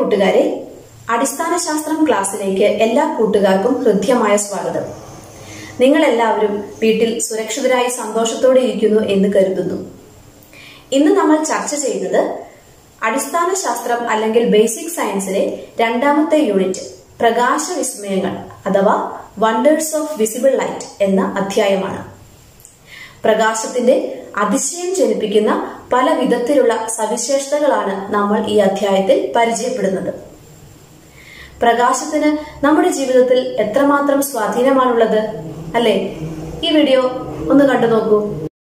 കൂട്ടുകാരെ അടിസ്ഥാന ശാസ്ത്രം ക്ലാസ്സിലേക്ക് എല്ലാ കൂട്ടുകാർക്കും ഹൃദ്യമായ സ്വാഗതം നിങ്ങൾ എല്ലാവരും വീട്ടിൽ സുരക്ഷിതരായി സന്തോഷത്തോടെ ഇരിക്കുന്നു എന്ന് കരുതുന്നു ഇന്ന് നമ്മൾ ചർച്ച ചെയ്യുന്നത് അടിസ്ഥാന ശാസ്ത്രം അല്ലെങ്കിൽ ബേസിക് സയൻസിലെ രണ്ടാമത്തെ യൂണിറ്റ് പ്രകാശ വിസ്മയങ്ങൾ അഥവാ വണ്ടേഴ്സ് ഓഫ് വിസിബിൾ ലൈറ്റ് എന്ന അധ്യായമാണ് പ്രകാശത്തിന്റെ അതിശയം ജനിപ്പിക്കുന്ന പല വിധത്തിലുള്ള സവിശേഷതകളാണ് നമ്മൾ ഈ അധ്യായത്തിൽ പരിചയപ്പെടുന്നത് പ്രകാശത്തിന് നമ്മുടെ ജീവിതത്തിൽ എത്രമാത്രം സ്വാധീനമാണുള്ളത് അല്ലേ ഈ വീഡിയോ ഒന്ന് കണ്ടു നോക്കൂ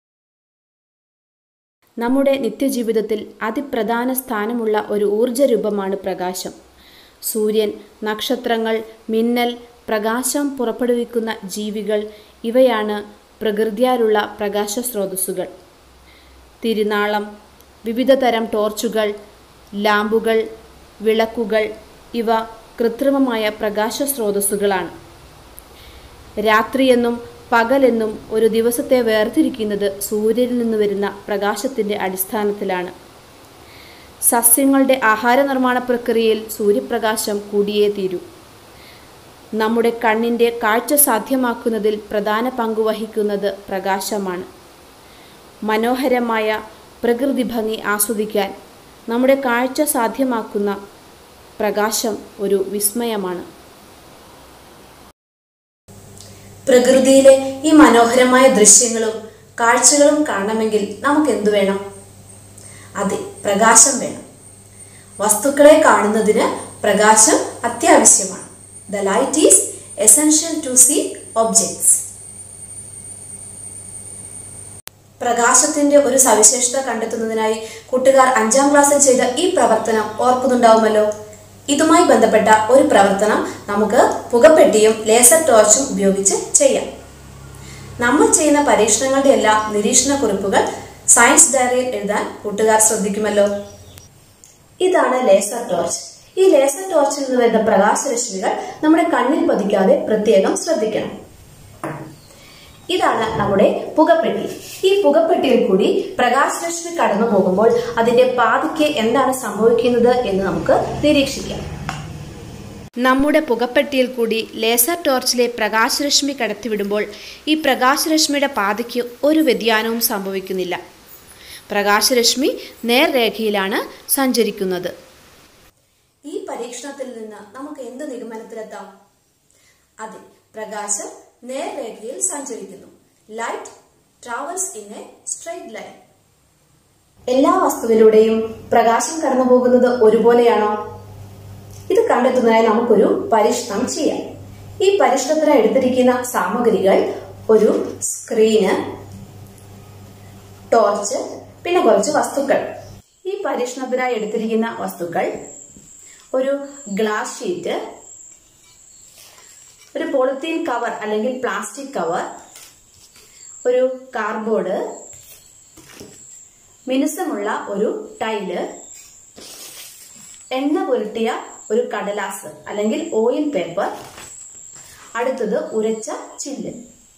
നമ്മുടെ നിത്യജീവിതത്തിൽ അതിപ്രധാന സ്ഥാനമുള്ള ഒരു ഊർജ രൂപമാണ് പ്രകാശം സൂര്യൻ നക്ഷത്രങ്ങൾ മിന്നൽ പ്രകാശം പുറപ്പെടുവിക്കുന്ന ജീവികൾ ഇവയാണ് പ്രകൃതിയാലുള്ള പ്രകാശ സ്രോതസ്സുകൾ തിരുനാളം വിവിധ തരം ടോർച്ചുകൾ ലാമ്പുകൾ വിളക്കുകൾ ഇവ കൃത്രിമമായ പ്രകാശ സ്രോതസ്സുകളാണ് രാത്രിയെന്നും പകലെന്നും ഒരു ദിവസത്തെ വേർതിരിക്കുന്നത് സൂര്യനിൽ നിന്ന് വരുന്ന പ്രകാശത്തിൻ്റെ അടിസ്ഥാനത്തിലാണ് സസ്യങ്ങളുടെ ആഹാര നിർമ്മാണ പ്രക്രിയയിൽ സൂര്യപ്രകാശം കൂടിയേ തീരൂ നമ്മുടെ കണ്ണിൻ്റെ കാഴ്ച സാധ്യമാക്കുന്നതിൽ പ്രധാന പങ്ക് വഹിക്കുന്നത് പ്രകാശമാണ് മനോഹരമായ പ്രകൃതി ഭംഗി ആസ്വദിക്കാൻ നമ്മുടെ കാഴ്ച സാധ്യമാക്കുന്ന പ്രകാശം ഒരു വിസ്മയമാണ് പ്രകൃതിയിലെ ഈ മനോഹരമായ ദൃശ്യങ്ങളും കാഴ്ചകളും കാണണമെങ്കിൽ നമുക്ക് എന്തു വേണം അതെ പ്രകാശം വേണം വസ്തുക്കളെ കാണുന്നതിന് പ്രകാശം അത്യാവശ്യമാണ് the light is essential to see objects പ്രകാശത്തിന്റെ ഒരു സവിശേഷത കണ്ടെത്തുന്നതിനായി കൂട്ടുകാർ അഞ്ചാം ക്ലാസ്സിൽ ചെയ്ത ഈ പ്രവർത്തനം ഓർക്കുന്നുണ്ടാവുമല്ലോ ഇതുമായി ബന്ധപ്പെട്ട ഒരു പ്രവർത്തനം നമുക്ക് പുകപ്പെട്ടിയും ലേസർ ടോർച്ചും ഉപയോഗിച്ച് ചെയ്യാം നമ്മൾ ചെയ്യുന്ന പരീക്ഷണങ്ങളുടെ എല്ലാ നിരീക്ഷണ കുറിപ്പുകൾ സയൻസ് ഡയറിയിൽ എഴുതാൻ കൂട്ടുകാർ ശ്രദ്ധിക്കുമല്ലോ ഇതാണ് ലേസർ ടോർച്ച് ഈ ലേസർ ടോർച്ചിൽ നിന്ന് വരുന്ന പ്രകാശരശ്മികൾ നമ്മുടെ കണ്ണിൽ പതിക്കാതെ പ്രത്യേകം ശ്രദ്ധിക്കണം ഇതാണ് നമ്മുടെ പുകപ്പെട്ടി ഈ പുകപ്പെട്ടിയിൽ കൂടി പ്രകാശരശ്മി കടന്നു പോകുമ്പോൾ അതിന്റെ പാതിക്ക് എന്താണ് സംഭവിക്കുന്നത് എന്ന് നമുക്ക് നിരീക്ഷിക്കാം നമ്മുടെ പുകപ്പെട്ടിയിൽ കൂടി ലേസർ ടോർച്ചിലെ പ്രകാശരശ്മി കടത്തിവിടുമ്പോൾ ഈ പ്രകാശരശ്മിയുടെ പാതയ്ക്ക് ഒരു വ്യതിയാനവും സംഭവിക്കുന്നില്ല പ്രകാശരശ്മി നേർരേഖയിലാണ് സഞ്ചരിക്കുന്നത് ഈ പരീക്ഷണത്തിൽ നിന്ന് നമുക്ക് എന്ത് നിഗമനത്തിലെത്താം അതെ പ്രകാശം നേർരേഖയിൽ സഞ്ചരിക്കുന്നു light travels in a straight line എല്ലാ വസ്തുവിലൂടെയും പ്രകാശം കടന്നു പോകുന്നത് ഒരുപോലെയാണോ ഇത് കണ്ടെത്തുന്നതിനായി നമുക്കൊരു പരീക്ഷണം ചെയ്യാം ഈ പരീക്ഷണത്തിനായി എടുത്തിരിക്കുന്ന സാമഗ്രികൾ ഒരു സ്ക്രീന് ടോർച്ച് പിന്നെ കുറച്ച് വസ്തുക്കൾ ഈ പരീക്ഷണത്തിനായി എടുത്തിരിക്കുന്ന വസ്തുക്കൾ ഒരു ഗ്ലാസ് ഷീറ്റ് ഒരു പോളിത്തീൻ കവർ അല്ലെങ്കിൽ പ്ലാസ്റ്റിക് കവർ ഒരു കാർഡ്ബോർഡ് മിനുസമുള്ള ഒരു ടൈല് എണ്ണ പുരട്ടിയ ഒരു കടലാസ് അല്ലെങ്കിൽ ഓയിൽ പേപ്പർ അടുത്തത് ഉരച്ച ചില്ല്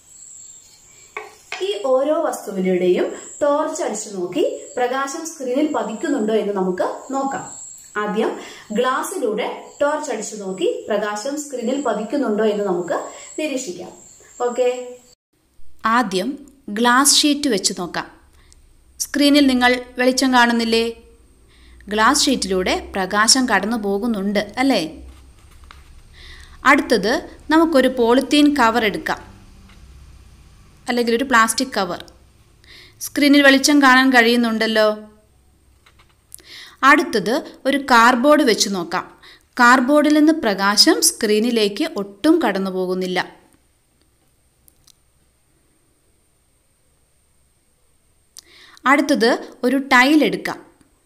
ഈ ഓരോ വസ്തുവിലൂടെയും ടോർച്ച് അടിച്ചു നോക്കി പ്രകാശം സ്ക്രീനിൽ പതിക്കുന്നുണ്ടോ എന്ന് നമുക്ക് നോക്കാം ആദ്യം ഗ്ലാസ്സിലൂടെ ടോർച്ച് അടിച്ചു നോക്കി പ്രകാശം സ്ക്രീനിൽ പതിക്കുന്നുണ്ടോ എന്ന് നമുക്ക് നിരീക്ഷിക്കാം ഓക്കെ ആദ്യം ഗ്ലാസ് ഷീറ്റ് വെച്ച് നോക്കാം സ്ക്രീനിൽ നിങ്ങൾ വെളിച്ചം കാണുന്നില്ലേ ഗ്ലാസ് ഷീറ്റിലൂടെ പ്രകാശം കടന്നു പോകുന്നുണ്ട് അല്ലേ അടുത്തത് നമുക്കൊരു പോളിത്തീൻ കവർ എടുക്കാം അല്ലെങ്കിൽ ഒരു പ്ലാസ്റ്റിക് കവർ സ്ക്രീനിൽ വെളിച്ചം കാണാൻ കഴിയുന്നുണ്ടല്ലോ അടുത്തത് ഒരു കാർഡ്ബോർഡ് വെച്ച് നോക്കാം കാർഡ്ബോർഡിൽ നിന്ന് പ്രകാശം സ്ക്രീനിലേക്ക് ഒട്ടും കടന്നു പോകുന്നില്ല അടുത്തത് ഒരു ടൈൽ എടുക്കാം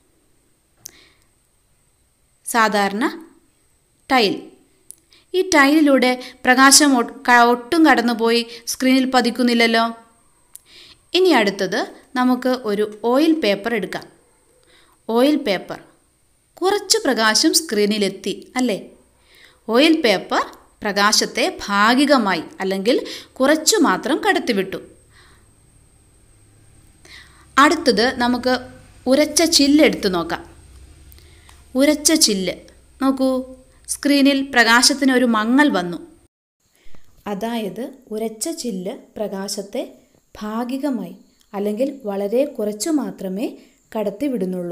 സാധാരണ ടൈൽ ഈ ടൈലിലൂടെ പ്രകാശം ഒട്ടും കടന്നുപോയി സ്ക്രീനിൽ പതിക്കുന്നില്ലല്ലോ ഇനി അടുത്തത് നമുക്ക് ഒരു ഓയിൽ പേപ്പർ എടുക്കാം ഓയിൽ പേപ്പർ കുറച്ച് പ്രകാശം സ്ക്രീനിലെത്തി അല്ലേ ഓയിൽ പേപ്പർ പ്രകാശത്തെ ഭാഗികമായി അല്ലെങ്കിൽ കുറച്ചു മാത്രം കടത്തിവിട്ടു അടുത്തത് നമുക്ക് ഉരച്ച ചില്ല് എടുത്തു നോക്കാം ഉരച്ച ചില്ല് നോക്കൂ സ്ക്രീനിൽ പ്രകാശത്തിന് ഒരു മങ്ങൽ വന്നു അതായത് ഉരച്ച ചില്ല് പ്രകാശത്തെ ഭാഗികമായി അല്ലെങ്കിൽ വളരെ കുറച്ചു മാത്രമേ കടത്തിവിടുന്നുള്ളൂ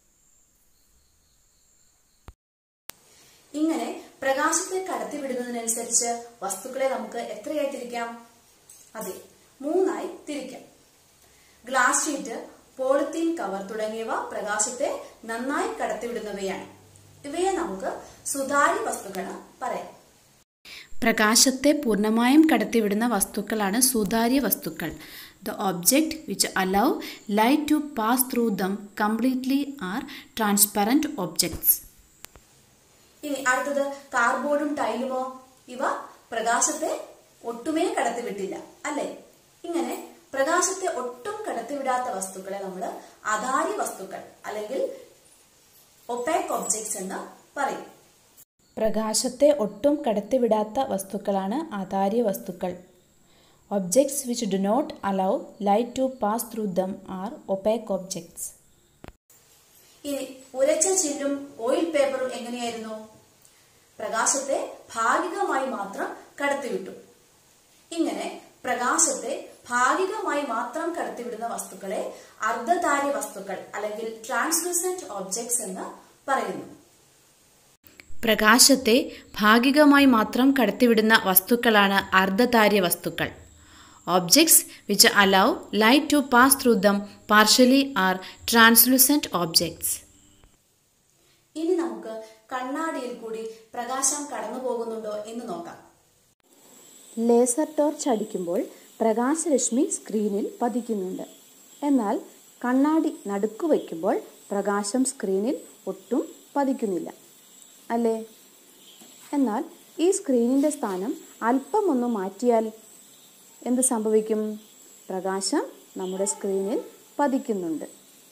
ഇങ്ങനെ പ്രകാശത്തെ കടത്തിവിടുന്നതിനനുസരിച്ച് വസ്തുക്കളെ നമുക്ക് എത്രയായി തിരിക്കാം അതെ മൂന്നായി തിരിക്കാം ഗ്ലാസ് ഷീറ്റ് പോളിത്തീൻ കവർ തുടങ്ങിയവ പ്രകാശത്തെ നന്നായി കടത്തിവിടുന്നവയാണ് ഇവയെ നമുക്ക് സുതാര്യ വസ്തുക്കൾ പറയാം പ്രകാശത്തെ പൂർണ്ണമായും കടത്തിവിടുന്ന വസ്തുക്കളാണ് സുതാര്യ വസ്തുക്കൾ the object which allow light to pass through them completely are transparent objects ഇനി അടുത്തത് കാർബോർഡും ടൈലുമോ ഇവ പ്രകാശത്തെ ഒട്ടുമേ കടത്തിവിട്ടില്ല അല്ലേ ഇങ്ങനെ പ്രകാശത്തെ ഒട്ടും കടത്തിവിടാത്ത വസ്തുക്കളെ നമ്മൾ അധാര്യ വസ്തുക്കൾ അല്ലെങ്കിൽ ഒപ്പാക് ഒബ്ജക്ട്സ് എന്ന് പറയും പ്രകാശത്തെ ഒട്ടും കടത്തിവിടാത്ത വസ്തുക്കളാണ് ആധാര്യ വസ്തുക്കൾ objects which do not allow light to pass through them are opaque objects ഇനി ഉരച്ച ചില്ലും ഓയിൽ പേപ്പറും എങ്ങനെയായിരുന്നു പ്രകാശത്തെ ഭാഗികമായി മാത്രം കടത്തിവിട്ടു ഇങ്ങനെ പ്രകാശത്തെ ഭാഗികമായി മാത്രം കടത്തിവിടുന്ന വസ്തുക്കളെ അർദ്ധധാര്യ വസ്തുക്കൾ അല്ലെങ്കിൽ ട്രാൻസ്ലൂസന്റ് ഓബ്ജക്ട്സ് എന്ന് പറയുന്നു പ്രകാശത്തെ ഭാഗികമായി മാത്രം കടത്തിവിടുന്ന വസ്തുക്കളാണ് അർദ്ധതാര്യ വസ്തുക്കൾ objects which allow light to pass through them partially are translucent objects ഇനി നമുക്ക് കണ്ണാടിയിൽ കൂടി പ്രകാശം കടന്നു പോകുന്നുണ്ടോ എന്ന് നോക്കാം ലേസർ ടോർച്ച് അടിക്കുമ്പോൾ പ്രകാശരശ്മി സ്ക്രീനിൽ പതിക്കുന്നുണ്ട് എന്നാൽ കണ്ണാടി നടുക്കു വയ്ക്കുമ്പോൾ പ്രകാശം സ്ക്രീനിൽ ഒട്ടും പതിക്കുന്നില്ല അല്ലേ എന്നാൽ ഈ സ്ക്രീനിൻ്റെ സ്ഥാനം അല്പമൊന്ന് മാറ്റിയാൽ എന്ത് സംഭവിക്കും പ്രകാശം നമ്മുടെ സ്ക്രീനിൽ പതിക്കുന്നുണ്ട്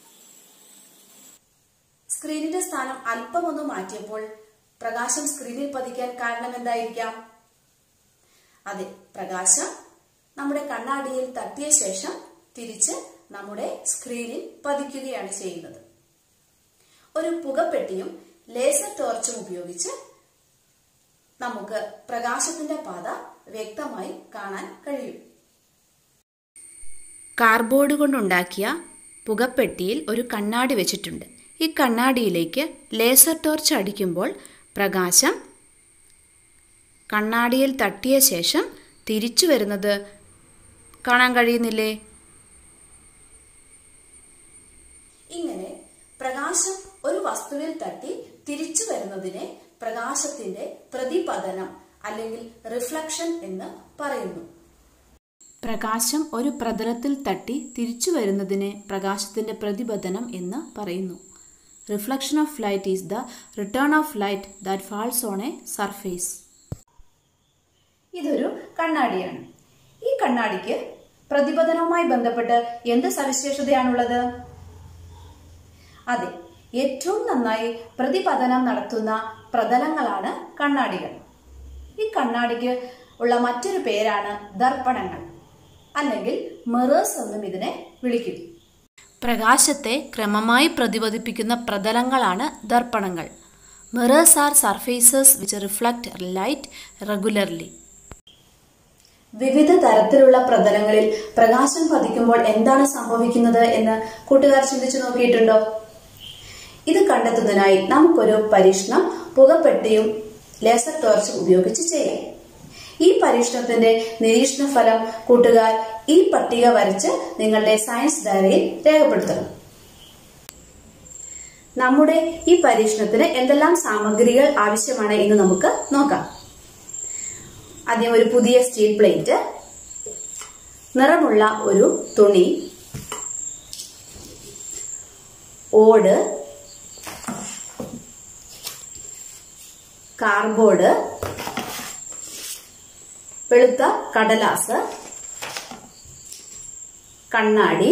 സ്ക്രീനിന്റെ സ്ഥാനം അല്പം ഒന്ന് മാറ്റിയപ്പോൾ പ്രകാശം സ്ക്രീനിൽ പതിക്കാൻ കാരണം എന്തായിരിക്കാം അതെ പ്രകാശം നമ്മുടെ കണ്ണാടിയിൽ തട്ടിയ ശേഷം തിരിച്ച് നമ്മുടെ സ്ക്രീനിൽ പതിക്കുകയാണ് ചെയ്യുന്നത് ഒരു പുകപ്പെട്ടിയും ലേസർ ടോർച്ചും ഉപയോഗിച്ച് നമുക്ക് പ്രകാശത്തിന്റെ പാത വ്യക്തമായി കാണാൻ കഴിയും കാർബോർഡ് കൊണ്ടുണ്ടാക്കിയ പുകപ്പെട്ടിയിൽ ഒരു കണ്ണാടി വെച്ചിട്ടുണ്ട് ഈ കണ്ണാടിയിലേക്ക് ലേസർ ടോർച്ച് അടിക്കുമ്പോൾ പ്രകാശം കണ്ണാടിയിൽ തട്ടിയ ശേഷം തിരിച്ചു വരുന്നത് കാണാൻ കഴിയുന്നില്ലേ ഇങ്ങനെ പ്രകാശം ഒരു വസ്തുവിൽ തട്ടി തിരിച്ചു വരുന്നതിനെ പ്രകാശത്തിന്റെ പ്രതിപതനം അല്ലെങ്കിൽ റിഫ്ലക്ഷൻ എന്ന് പറയുന്നു പ്രകാശം ഒരു പ്രതലത്തിൽ തട്ടി തിരിച്ചു വരുന്നതിനെ പ്രകാശത്തിൻ്റെ പ്രതിപതനം എന്ന് പറയുന്നു reflection of light is the return of light that falls on a surface ഇതൊരു കണ്ണാടിയാണ് ഈ കണ്ണാടിക്ക് പ്രതിപതനവുമായി ബന്ധപ്പെട്ട് എന്ത് സവിശേഷതയാണുള്ളത് അതെ ഏറ്റവും നന്നായി പ്രതിപതനം നടത്തുന്ന പ്രതലങ്ങളാണ് കണ്ണാടികൾ ഈ കണ്ണാടിക്ക് ഉള്ള മറ്റൊരു പേരാണ് ദർപ്പണങ്ങൾ അല്ലെങ്കിൽ മിറേഴ്സ് എന്നും ഇതിനെ വിളിക്കും പ്രകാശത്തെ ക്രമമായി പ്രതിപതിപ്പിക്കുന്ന പ്രതലങ്ങളാണ് ദർപ്പണങ്ങൾ mirrors are surfaces which reflect light regularly വിവിധ തരത്തിലുള്ള പ്രതലങ്ങളിൽ പ്രകാശം പതിക്കുമ്പോൾ എന്താണ് സംഭവിക്കുന്നത് എന്ന് കൂട്ടുകാർ ചിന്തിച്ചു നോക്കിയിട്ടുണ്ടോ ഇത് കണ്ടെത്തുന്നതിനായി നമുക്കൊരു പരീക്ഷണം പുകപ്പെട്ടിയും ലേസർ ടോർച്ചും ഉപയോഗിച്ച് ചെയ്യാം ഈ പരീക്ഷണത്തിന്റെ നിരീക്ഷണ ഫലം കൂട്ടുകാർ ഈ പട്ടിക വരച്ച് നിങ്ങളുടെ സയൻസ് ഡയറിയിൽ രേഖപ്പെടുത്തണം നമ്മുടെ ഈ പരീക്ഷണത്തിന് എന്തെല്ലാം സാമഗ്രികൾ ആവശ്യമാണ് എന്ന് നമുക്ക് നോക്കാം ആദ്യം ഒരു പുതിയ സ്റ്റീൽ പ്ലേറ്റ് നിറമുള്ള ഒരു തുണി ഓട് കാർബോർഡ് വെളുത്ത കടലാസ് കണ്ണാടി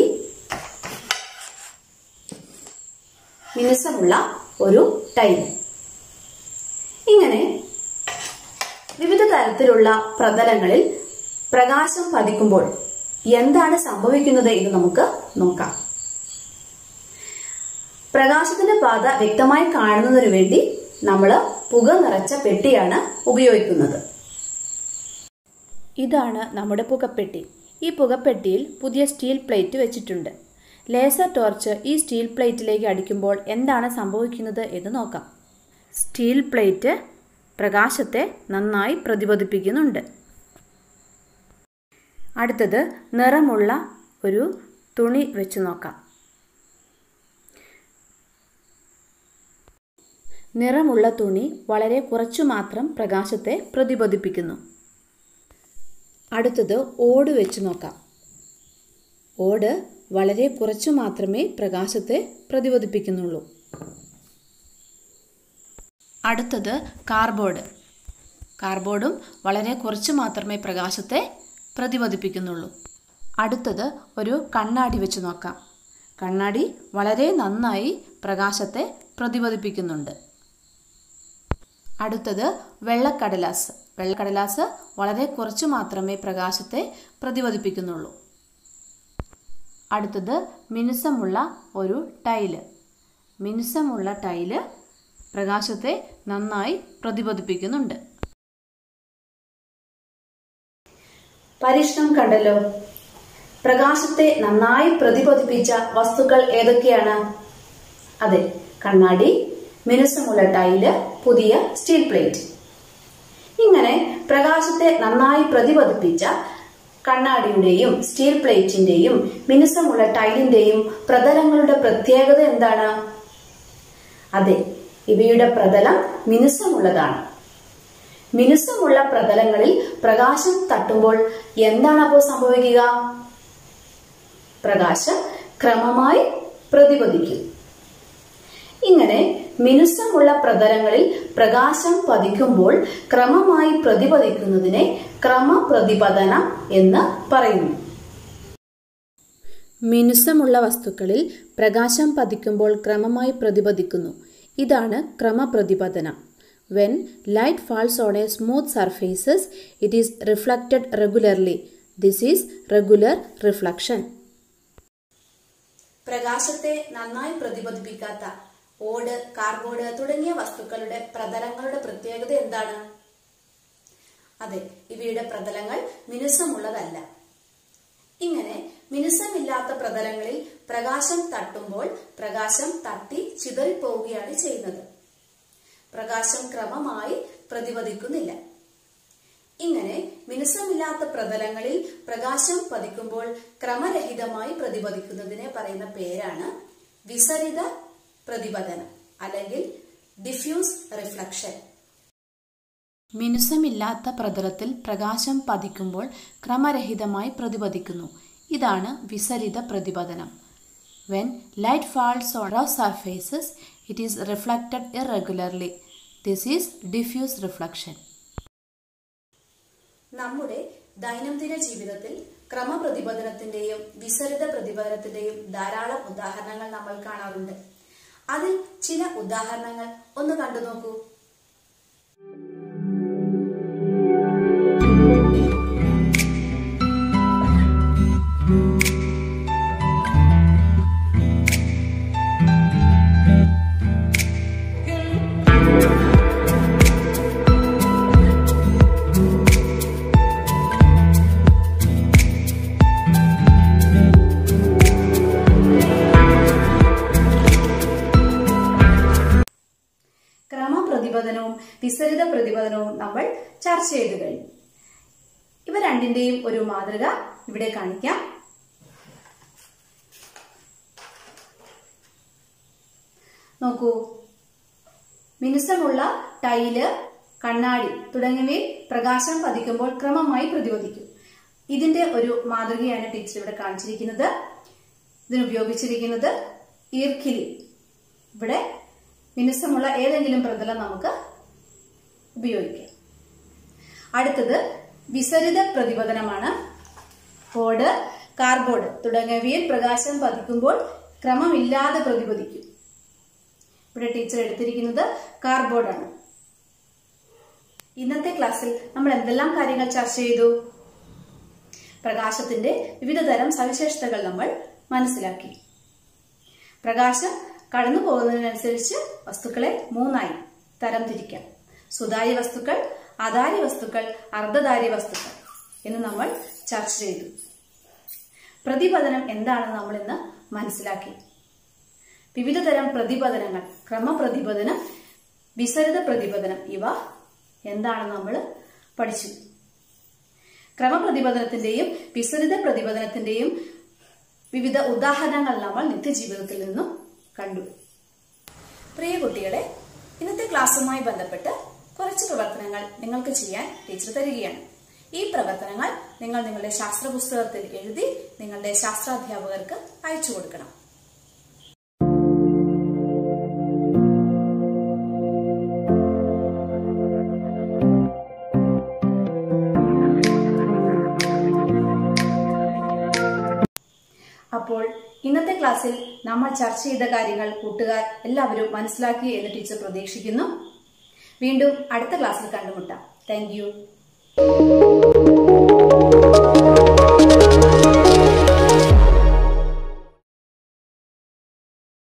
മിനുസമുള്ള ഒരു ടൈൽ ഇങ്ങനെ വിവിധ തരത്തിലുള്ള പ്രതലങ്ങളിൽ പ്രകാശം പതിക്കുമ്പോൾ എന്താണ് സംഭവിക്കുന്നത് എന്ന് നമുക്ക് നോക്കാം പ്രകാശത്തിന്റെ പാത വ്യക്തമായി കാണുന്നതിനു വേണ്ടി നമ്മൾ പുക നിറച്ച പെട്ടിയാണ് ഉപയോഗിക്കുന്നത് ഇതാണ് നമ്മുടെ പുകപ്പെട്ടി ഈ പുകപ്പെട്ടിയിൽ പുതിയ സ്റ്റീൽ പ്ലേറ്റ് വെച്ചിട്ടുണ്ട് ലേസർ ടോർച്ച് ഈ സ്റ്റീൽ പ്ലേറ്റിലേക്ക് അടിക്കുമ്പോൾ എന്താണ് സംഭവിക്കുന്നത് എന്ന് നോക്കാം സ്റ്റീൽ പ്ലേറ്റ് പ്രകാശത്തെ നന്നായി പ്രതിപദിപ്പിക്കുന്നുണ്ട് അടുത്തത് നിറമുള്ള ഒരു തുണി വെച്ച് നോക്കാം നിറമുള്ള തുണി വളരെ കുറച്ചു മാത്രം പ്രകാശത്തെ പ്രതിപദിപ്പിക്കുന്നു അടുത്തത് ഓട് വെച്ച് നോക്കാം ഓട് വളരെ കുറച്ചു മാത്രമേ പ്രകാശത്തെ പ്രതിപദിപ്പിക്കുന്നുള്ളൂ അടുത്തത് കാർബോർഡ് കാർബോർഡും വളരെ കുറച്ച് മാത്രമേ പ്രകാശത്തെ പ്രതിപദിപ്പിക്കുന്നുള്ളൂ അടുത്തത് ഒരു കണ്ണാടി വെച്ച് നോക്കാം കണ്ണാടി വളരെ നന്നായി പ്രകാശത്തെ പ്രതിപദിപ്പിക്കുന്നുണ്ട് അടുത്തത് വെള്ളക്കടലാസ് വെള്ളക്കടലാസ് വളരെ കുറച്ച് മാത്രമേ പ്രകാശത്തെ പ്രതിപദിപ്പിക്കുന്നുള്ളൂ അടുത്തത് മിനുസമുള്ള ഒരു ടൈല് മിനുസമുള്ള ടൈല് പ്രകാശത്തെ നന്നായി പ്രതിപദിപ്പിക്കുന്നുണ്ട് പരീക്ഷണം കണ്ടല്ലോ പ്രകാശത്തെ നന്നായി പ്രതിപദിപ്പിച്ച വസ്തുക്കൾ ഏതൊക്കെയാണ് അതെ കണ്ണാടി മിനുസമുള്ള ടൈല് പുതിയ സ്റ്റീൽ പ്ലേറ്റ് ഇങ്ങനെ പ്രകാശത്തെ നന്നായി പ്രതിപദിപ്പിച്ച കണ്ണാടിയുടെയും സ്റ്റീൽ പ്ലേറ്റിന്റെയും മിനുസമുള്ള ടൈലിന്റെയും പ്രതലങ്ങളുടെ പ്രത്യേകത എന്താണ് അതെ ഇവയുടെ പ്രതലം മിനുസമുള്ളതാണ് മിനുസമുള്ള പ്രതലങ്ങളിൽ പ്രകാശം തട്ടുമ്പോൾ എന്താണ് അപ്പോൾ സംഭവിക്കുക പ്രകാശം ക്രമമായി പ്രതിപദിക്കും ഇങ്ങനെ മിനുസമുള്ള പ്രതലങ്ങളിൽ പ്രകാശം പതിക്കുമ്പോൾ ക്രമമായി പ്രതിപദിക്കുന്നതിനെ ക്രമപ്രതിപതനം എന്ന് പറയുന്നു മിനുസമുള്ള വസ്തുക്കളിൽ പ്രകാശം പതിക്കുമ്പോൾ ക്രമമായി പ്രതിപദിക്കുന്നു ഇതാണ് ക്രമപ്രതിപതനം when light falls on a smooth surfaces it is reflected regularly this is regular reflection പ്രകാശത്തെ നന്നായി പ്രതിപദിപ്പിക്കാത്ത ഓട് കാർബോർഡ് തുടങ്ങിയ വസ്തുക്കളുടെ പ്രതലങ്ങളുടെ പ്രത്യേകത എന്താണ് അതെ ഇവയുടെ പ്രതലങ്ങൾ മിനുസമുള്ളതല്ല ഇങ്ങനെ മിനുസമില്ലാത്ത പ്രതലങ്ങളിൽ പ്രകാശം തട്ടുമ്പോൾ പ്രകാശം തട്ടി ചിതറിപ്പോവുകയാണ് ചെയ്യുന്നത് പ്രകാശം ക്രമമായി പ്രതിപദിക്കുന്നില്ല ഇങ്ങനെ മിനുസമില്ലാത്ത പ്രതലങ്ങളിൽ പ്രകാശം പതിക്കുമ്പോൾ ക്രമരഹിതമായി പ്രതിപദിക്കുന്നതിനെ പറയുന്ന പേരാണ് വിസരിത പ്രതിപതനം അല്ലെങ്കിൽ ഡിഫ്യൂസ് റിഫ്ലക്ഷൻ മിനുസമില്ലാത്ത പ്രതലത്തിൽ പ്രകാശം പതിക്കുമ്പോൾ ക്രമരഹിതമായി പ്രതിപദിക്കുന്നു ഇതാണ് വിസരിത പ്രതിപതനം when light falls on of surfaces it is reflected irregularly this is diffuse reflection നമ്മുടെ ദൈനംദിന ജീവിതത്തിൽ ക്രമപ്രതിപതനത്തിന്റെയും വിസരിത പ്രതിപതനത്തിന്റെയും ധാരാളം ഉദാഹരണങ്ങൾ നമ്മൾ കാണാറുണ്ട് അതിൽ ചില ഉദാഹരണങ്ങൾ ഒന്ന് കണ്ടു നോക്കൂ ക്രമപ്രതിപതനവും വിസരിത പ്രതിപതനവും നമ്മൾ ചർച്ച ചെയ്തു കഴിഞ്ഞു ഇവ രണ്ടിന്റെയും ഒരു മാതൃക ഇവിടെ കാണിക്കാം നോക്കൂ മിനുസമുള്ള ടൈല് കണ്ണാടി തുടങ്ങിയവയിൽ പ്രകാശം പതിക്കുമ്പോൾ ക്രമമായി പ്രതിപദിക്കും ഇതിന്റെ ഒരു മാതൃകയാണ് ടീച്ചർ ഇവിടെ കാണിച്ചിരിക്കുന്നത് ഇതിന് ഉപയോഗിച്ചിരിക്കുന്നത് ഈർക്കിലി ഇവിടെ മിനുസമുള്ള ഏതെങ്കിലും പ്രതലം നമുക്ക് ഉപയോഗിക്കാം അടുത്തത് വിസരിത പ്രതിപതനമാണ് ഓട് കാർബോർഡ് തുടങ്ങിയവയിൽ പ്രകാശം പതിക്കുമ്പോൾ ക്രമമില്ലാതെ പ്രതിപദിക്കും ഇവിടെ ടീച്ചർ എടുത്തിരിക്കുന്നത് കാർബോർഡാണ് ഇന്നത്തെ ക്ലാസ്സിൽ നമ്മൾ എന്തെല്ലാം കാര്യങ്ങൾ ചർച്ച ചെയ്തു പ്രകാശത്തിന്റെ വിവിധ തരം സവിശേഷതകൾ നമ്മൾ മനസ്സിലാക്കി പ്രകാശം കടന്നു പോകുന്നതിനനുസരിച്ച് വസ്തുക്കളെ മൂന്നായി തരംതിരിക്കാം സുതാര്യ വസ്തുക്കൾ അതാര്യ വസ്തുക്കൾ അർദ്ധധാര്യ വസ്തുക്കൾ എന്ന് നമ്മൾ ചർച്ച ചെയ്തു പ്രതിപതനം എന്താണെന്ന് നമ്മൾ ഇന്ന് മനസ്സിലാക്കി വിവിധ തരം പ്രതിപതനങ്ങൾ ക്രമപ്രതിപതനം വിസരിത പ്രതിപതനം ഇവ എന്താണെന്ന് നമ്മൾ പഠിച്ചു ക്രമപ്രതിപതനത്തിന്റെയും വിസരിത പ്രതിപതനത്തിന്റെയും വിവിധ ഉദാഹരണങ്ങൾ നമ്മൾ നിത്യജീവിതത്തിൽ നിന്നും കണ്ടു പ്രിയ കുട്ടികളെ ഇന്നത്തെ ക്ലാസ്സുമായി ബന്ധപ്പെട്ട് കുറച്ച് പ്രവർത്തനങ്ങൾ നിങ്ങൾക്ക് ചെയ്യാൻ ടീച്ചർ തരികയാണ് ഈ പ്രവർത്തനങ്ങൾ നിങ്ങൾ നിങ്ങളുടെ ശാസ്ത്ര പുസ്തകത്തിൽ എഴുതി നിങ്ങളുടെ ശാസ്ത്രാധ്യാപകർക്ക് അയച്ചു കൊടുക്കണം അപ്പോൾ ഇന്നത്തെ ക്ലാസ്സിൽ നമ്മൾ ചർച്ച ചെയ്ത കാര്യങ്ങൾ കൂട്ടുകാർ എല്ലാവരും മനസ്സിലാക്കി എന്ന് ടീച്ചർ പ്രതീക്ഷിക്കുന്നു വീണ്ടും അടുത്ത ക്ലാസ്സിൽ കണ്ടുമുട്ടാം താങ്ക്